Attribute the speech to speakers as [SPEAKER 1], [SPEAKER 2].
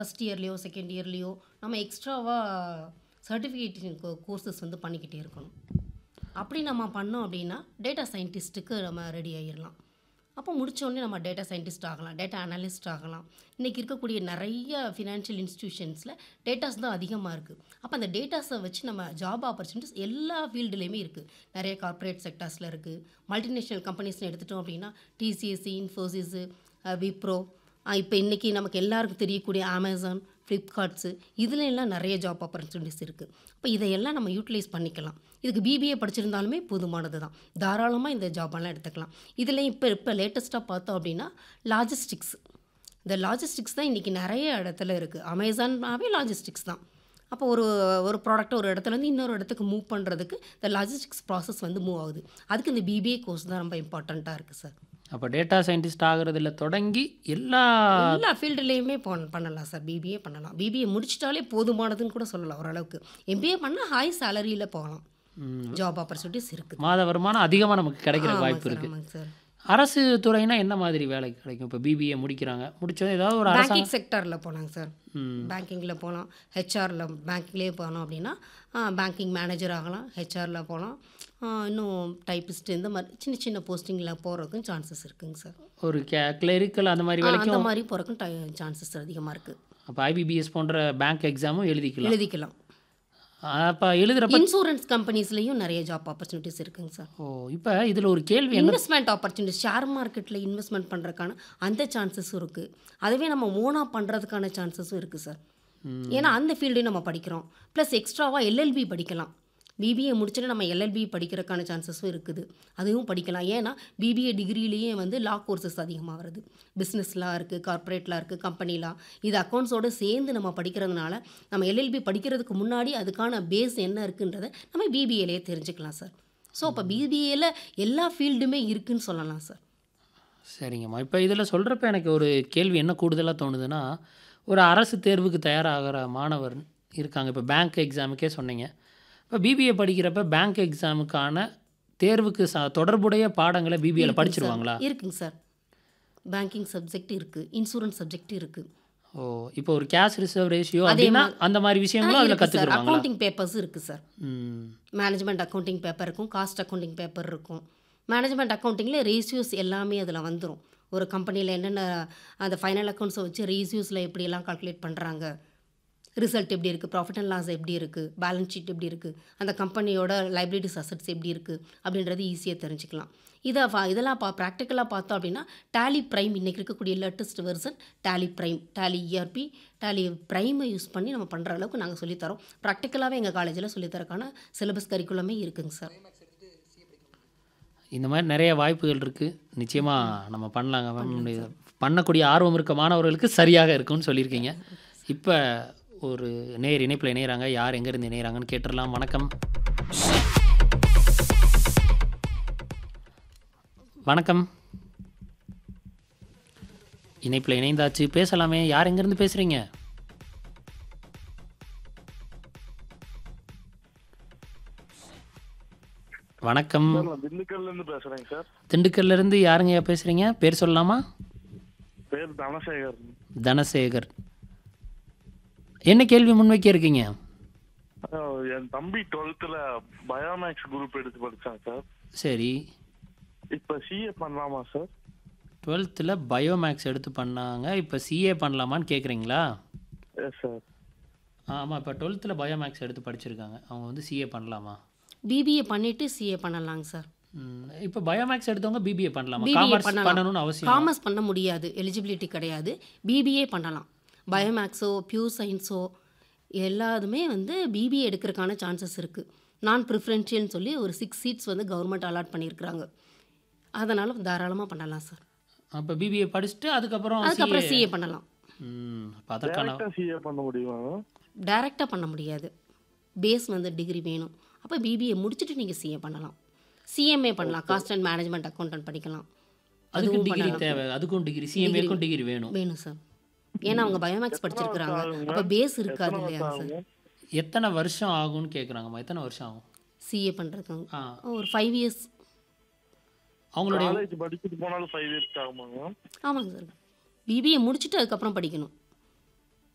[SPEAKER 1] First இயர்லேயோ second இயர்லேயோ நம்ம எக்ஸ்ட்ராவாக certification courses வந்து பண்ணிக்கிட்டே இருக்கணும் அப்படி நம்ம பண்ணோம் அப்படின்னா டேட்டா சயின்டிஸ்ட்டுக்கு நம்ம ரெடி ஆகிடலாம் அப்போ முடித்தோடனே நம்ம டேட்டா சயின்டிஸ்ட் ஆகலாம் டேட்டா அனலிஸ்ட் ஆகலாம் இன்றைக்கி இருக்கக்கூடிய நிறைய ஃபினான்ஷியல் இன்ஸ்டிடியூஷன்ஸில் டேட்டாஸ் தான் அதிகமாக இருக்குது அப்போ அந்த டேட்டாஸை வச்சு நம்ம ஜாப் ஆப்பர்ச்சுனிட்டிஸ் எல்லா ஃபீல்டுலேயுமே இருக்குது நிறைய கார்ப்பரேட் செக்டார்ஸில் இருக்குது மல்டிநேஷ்னல் கம்பெனிஸ்னு எடுத்துட்டோம் அப்படின்னா டிசிஎஸ்சி இன்ஃபோசிஸு விப்ரோ இப்போ இன்றைக்கி நமக்கு எல்லாருக்கும் தெரியக்கூடிய அமேசான் ஃப்ளிப்கார்ட்ஸு இதுல எல்லாம் நிறைய ஜாப் ஆப்பர்ச்சுனிட்டிஸ் இருக்குது அப்போ இதையெல்லாம் நம்ம யூட்டிலைஸ் பண்ணிக்கலாம் இதுக்கு பிபிஏ படிச்சிருந்தாலுமே போதுமானது தான் தாராளமாக இந்த ஜாபெல்லாம் எடுத்துக்கலாம் இதில் இப்போ இப்போ லேட்டஸ்ட்டாக பார்த்தோம் அப்படின்னா லாஜிஸ்டிக்ஸ் இந்த லாஜிஸ்டிக்ஸ் தான் இன்றைக்கி நிறைய இடத்துல இருக்குது அமேசான்னாவே லாஜிஸ்டிக்ஸ் தான் அப்போ ஒரு ஒரு ப்ராடக்ட்டை ஒரு இடத்துலேருந்து இன்னொரு இடத்துக்கு மூவ் பண்ணுறதுக்கு இந்த லாஜிஸ்டிக்ஸ் ப்ராசஸ் வந்து மூவ் ஆகுது அதுக்கு இந்த பிபிஏ கோர்ஸ் தான் ரொம்ப இம்பார்ட்டண்ட்டாக இருக்குது சார்
[SPEAKER 2] அப்போ டேட்டா சயின்டிஸ்ட் ஆகிறதுல தொடங்கி எல்லா
[SPEAKER 1] எல்லா ஃபீல்டுலேயுமே பண்ணலாம் சார் பிபிஏ பண்ணலாம் பிபிஏ முடிச்சிட்டாலே போதுமானதுன்னு கூட சொல்லலாம் ஓரளவுக்கு எம்பிஏ பண்ணால் ஹை சேலரியில் போகலாம் ஜாப் ஆப்பர்ச்சுனிட்டிஸ் இருக்குது
[SPEAKER 2] மாத வருமானம் அதிகமாக நமக்கு கிடைக்கிற
[SPEAKER 1] ஆமாங்க
[SPEAKER 2] வாய்ப்பு
[SPEAKER 1] சார்
[SPEAKER 2] இருக்குது
[SPEAKER 1] ஆமாங்க சார்
[SPEAKER 2] அரசு துறைனா என்ன மாதிரி வேலை கிடைக்கும் இப்போ பிபிஏ முடிக்கிறாங்க முடிச்சது ஏதாவது ஒரு அரசாங்க
[SPEAKER 1] பேங்கிங் செக்டரில் போனாங்க சார்
[SPEAKER 2] ம்.
[SPEAKER 1] பேங்கிங்கில் போகலாம் ஹெச்ஆரில் பேங்கிங்லேயே போனோம் அப்படின்னா பேங்கிங் மேனேஜர் ஆகலாம் ஹெச்ஆரில் போகலாம் இன்னும் டைப்பிஸ்ட் இந்த மாதிரி சின்ன சின்ன போஸ்டிங்கில் போகிறதுக்கும் சான்சஸ் இருக்குங்க சார்
[SPEAKER 2] ஒரு கே கிளரிக்கல் அந்த மாதிரி
[SPEAKER 1] ஆ,
[SPEAKER 2] வேலைக்கும்
[SPEAKER 1] அந்த மாதிரி போகிறதுக்கும் சான்சஸ் அதிகமாக இருக்குது
[SPEAKER 2] அப்போ ஐபிபிஎஸ் போன்ற பேங்க் எக்ஸாமும் எழுதிக்கலாம்
[SPEAKER 1] எழுதிக்கலாம்
[SPEAKER 2] அப்போ எழுதுறப்ப
[SPEAKER 1] இன்சூரன்ஸ் கம்பெனிஸ்லேயும் நிறைய ஜாப் ஆப்பர்ச்சுனிட்டிஸ் இருக்குங்க சார்
[SPEAKER 2] ஓ இப்போ இதில் ஒரு கேள்வி என்ன
[SPEAKER 1] இன்வெஸ்ட்மெண்ட் ஆப்பர்ச்சுனிட்டி ஷேர் மார்க்கெட்டில் இன்வெஸ்ட்மெண்ட் பண்ணுறதுக்கான அந்த சான்சஸும் இருக்குது அதுவே நம்ம ஓனாக பண்ணுறதுக்கான சான்சஸும் இருக்குது சார் ஏன்னா அந்த ஃபீல்டையும் நம்ம படிக்கிறோம் ப்ளஸ் எக்ஸ்ட்ராவாக எல்எல்பி படிக்கலாம் பிபிஏ முடிச்சுட்டு நம்ம எல்எல்பி படிக்கிறதுக்கான சான்சஸும் இருக்குது அதுவும் படிக்கலாம் ஏன்னா பிபிஏ டிகிரிலேயே வந்து லா கோர்சஸ் அதிகமாக வருது பிஸ்னஸ் லா இருக்குது கார்ப்பரேட் லா இருக்குது கம்பெனி லா இது அக்கௌண்ட்ஸோடு சேர்ந்து நம்ம படிக்கிறதுனால நம்ம எல்எல்பி படிக்கிறதுக்கு முன்னாடி அதுக்கான பேஸ் என்ன இருக்குன்றதை நம்ம பிபிஏலேயே தெரிஞ்சுக்கலாம் சார் ஸோ அப்போ பிபிஏல எல்லா ஃபீல்டுமே இருக்குன்னு சொல்லலாம் சார்
[SPEAKER 2] சரிங்கம்மா இப்போ இதில் சொல்கிறப்ப எனக்கு ஒரு கேள்வி என்ன கூடுதலாக தோணுதுன்னா ஒரு அரசு தேர்வுக்கு தயாராகிற மாணவர் இருக்காங்க இப்போ பேங்க் எக்ஸாமுக்கே சொன்னீங்க இப்போ பிபிஏ படிக்கிறப்ப பேங்க் எக்ஸாமுக்கான தேர்வுக்கு ச தொடர்புடைய பாடங்களை பிபிஏல படிச்சிருவாங்களா
[SPEAKER 1] இருக்குங்க சார் பேங்கிங் சப்ஜெக்ட் இருக்குது இன்சூரன்ஸ் சப்ஜெக்ட் இருக்குது
[SPEAKER 2] ஓ இப்போ ஒரு கேஷ் ரிசர்வ் ரேஷியோ அப்படின்னா அந்த மாதிரி விஷயங்களும் அதில்
[SPEAKER 1] சார்
[SPEAKER 2] கற்றுக்குருவாங்களா
[SPEAKER 1] அக்கௌண்டிங் பேப்பர்ஸ் இருக்குது சார்
[SPEAKER 2] ம்
[SPEAKER 1] மேனேஜ்மெண்ட் அக்கௌண்டிங் பேப்பர் இருக்கும் காஸ்ட் அக்கௌண்டிங் பேப்பர் இருக்கும் மேனேஜ்மெண்ட் அக்கௌண்டிங்கில் ரேஷியோஸ் எல்லாமே அதில் வந்துடும் ஒரு கம்பெனியில் என்னென்ன அந்த ஃபைனல் அக்கௌண்ட்ஸை வச்சு ரேஷியோஸில் எப்படியெல்லாம் கால்குலேட் பண்ணுறாங்க ரிசல்ட் எப்படி இருக்குது ப்ராஃபிட் அண்ட் லாஸ் எப்படி இருக்குது பேலன்ஸ் ஷீட் எப்படி இருக்குது அந்த கம்பெனியோட லைபிலிட்டிஸ் அசட்ஸ் எப்படி இருக்குது அப்படின்றது ஈஸியாக தெரிஞ்சுக்கலாம் இதை ஃபா இதெல்லாம் பா ப்ராக்டிக்கலாக பார்த்தோம் அப்படின்னா டேலி ப்ரைம் இன்றைக்கி இருக்கக்கூடிய latest version Tally Prime Tally ERP Tally ப்ரைமை யூஸ் பண்ணி நம்ம பண்ணுற அளவுக்கு நாங்கள் சொல்லித்தரோம் ப்ராக்டிக்கலாகவே எங்கள் காலேஜில் சொல்லித்தரக்கான சிலபஸ் கரிக்குலமே இருக்குங்க சார்
[SPEAKER 2] இந்த மாதிரி நிறைய வாய்ப்புகள் இருக்குது நிச்சயமாக நம்ம பண்ணலாங்க மேம் இது பண்ணக்கூடிய ஆர்வம் இருக்க மாணவர்களுக்கு சரியாக இருக்கும்னு சொல்லியிருக்கீங்க இப்போ ஒரு நேர் இணைப்பில் இணைகிறாங்க யார் எங்கேருந்து இணைகிறாங்கன்னு கேட்டுடலாம் வணக்கம் வணக்கம் இணைப்பில் இணைந்தாச்சு பேசலாமே யார் எங்கேருந்து பேசுகிறீங்க வணக்கம்
[SPEAKER 3] சார் நான் திண்டுக்கல்ல இருந்து பேசுறேங்க சார்
[SPEAKER 2] திண்டுக்கல்ல இருந்து யாருங்கய்யா பேசுகிறீங்க பேர் சொல்லலாமா
[SPEAKER 3] பேர் தனசேகர்
[SPEAKER 2] தனசேகர் என்ன கேள்வி முன்வைக்க இருக்கீங்க
[SPEAKER 3] அஹ் என் தம்பி டுவெல்த்ல பயோமேக்ஸ் குரூப் எடுத்து படிச்சான் சார்
[SPEAKER 2] சரி
[SPEAKER 3] இப்ப சிஏ பண்ணலாமா சார்
[SPEAKER 2] டுவெல்த்தில் பயோமேக்ஸ் எடுத்து பண்ணாங்க இப்போ சிஏ பண்ணலாமான்னு கேட்குறீங்களா
[SPEAKER 3] எஸ் சார்
[SPEAKER 2] ஆமாம் இப்போ டுவெல்த்தில் பயோமேக்ஸ் எடுத்து படிச்சிருக்காங்க அவங்க வந்து சிஏ பண்ணலாமா
[SPEAKER 1] பிபிஏ பண்ணிவிட்டு சிஏ பண்ணலாங்க சார்
[SPEAKER 2] ம், இப்போ பயோமேக்ஸ் எடுத்தவங்க பிபிஏ பண்ணலாமா
[SPEAKER 1] BBA
[SPEAKER 2] காமர்ஸ்
[SPEAKER 1] பண்ணலாம்.
[SPEAKER 2] பண்ணணும்னு அவசியம்
[SPEAKER 1] காமர்ஸ் பண்ண முடியாது எலிஜிபிலிட்டி கிடையாது பிபிஏ பண்ணலாம் பயோமேக்ஸோ பியூர் சயின்ஸோ எல்லாதுமே வந்து பிபிஏ எடுக்கிறதுக்கான சான்சஸ் இருக்குது நான் ப்ரிஃபரன்ஷியல்னு சொல்லி ஒரு சிக்ஸ் சீட்ஸ் வந்து கவர்மெண்ட் அலாட் பண்ணியிருக்கிறாங்க அதனால் தாராளமாக பண்ணலாம் சார்
[SPEAKER 2] அப்போ பிபிஏ படிச்சுட்டு அதுக்கப்புறம்
[SPEAKER 1] அதுக்கப்புறம்
[SPEAKER 2] CA
[SPEAKER 1] சிஏ பண்ணலாம்
[SPEAKER 2] ம் அப்போ அதற்கான
[SPEAKER 3] டேரக்டா சிஏ பண்ண முடியுமா
[SPEAKER 1] டைரெக்டாக பண்ண முடியாது பேஸ் வந்து டிகிரி வேணும் அப்போ பிபிஏ முடிச்சுட்டு நீங்கள் சிஏ பண்ணலாம் சிஎம்ஏ பண்ணலாம் காஸ்ட் அண்ட் மேனேஜ்மெண்ட் அக்கௌண்டன்ட் படிக்கலாம்
[SPEAKER 2] அதுக்கு
[SPEAKER 1] அதுவும்
[SPEAKER 2] டிகிரி
[SPEAKER 1] பண்ணலாம்
[SPEAKER 2] தேவை அதுக்கும் டிகிரி சிஎம்ஏக்கும் டிகிரி வேணும்
[SPEAKER 1] வேணும் சார் ஏன்னா அவங்க பயோமேக்ஸ் படிச்சிருக்கிறாங்க அப்போ பேஸ் இருக்காது இல்லையா சார்
[SPEAKER 2] எத்தனை வருஷம் ஆகும்னு கேட்குறாங்கம்மா எத்தனை வருஷம் ஆகும்
[SPEAKER 1] சிஏ பண்ணுறதுக்கு
[SPEAKER 2] ஆ
[SPEAKER 1] ஒரு ஃபைவ் இயர்ஸ்
[SPEAKER 2] அவங்களுடைய
[SPEAKER 3] காலேஜ் படிச்சுட்டு போனாலும் ஃபைவ் இயர்ஸ் ஆகுமாங்க
[SPEAKER 1] ஆமாங்க சார் பிபிஏ முடிச்சுட்டு அதுக்கப்புறம் படிக்கணும்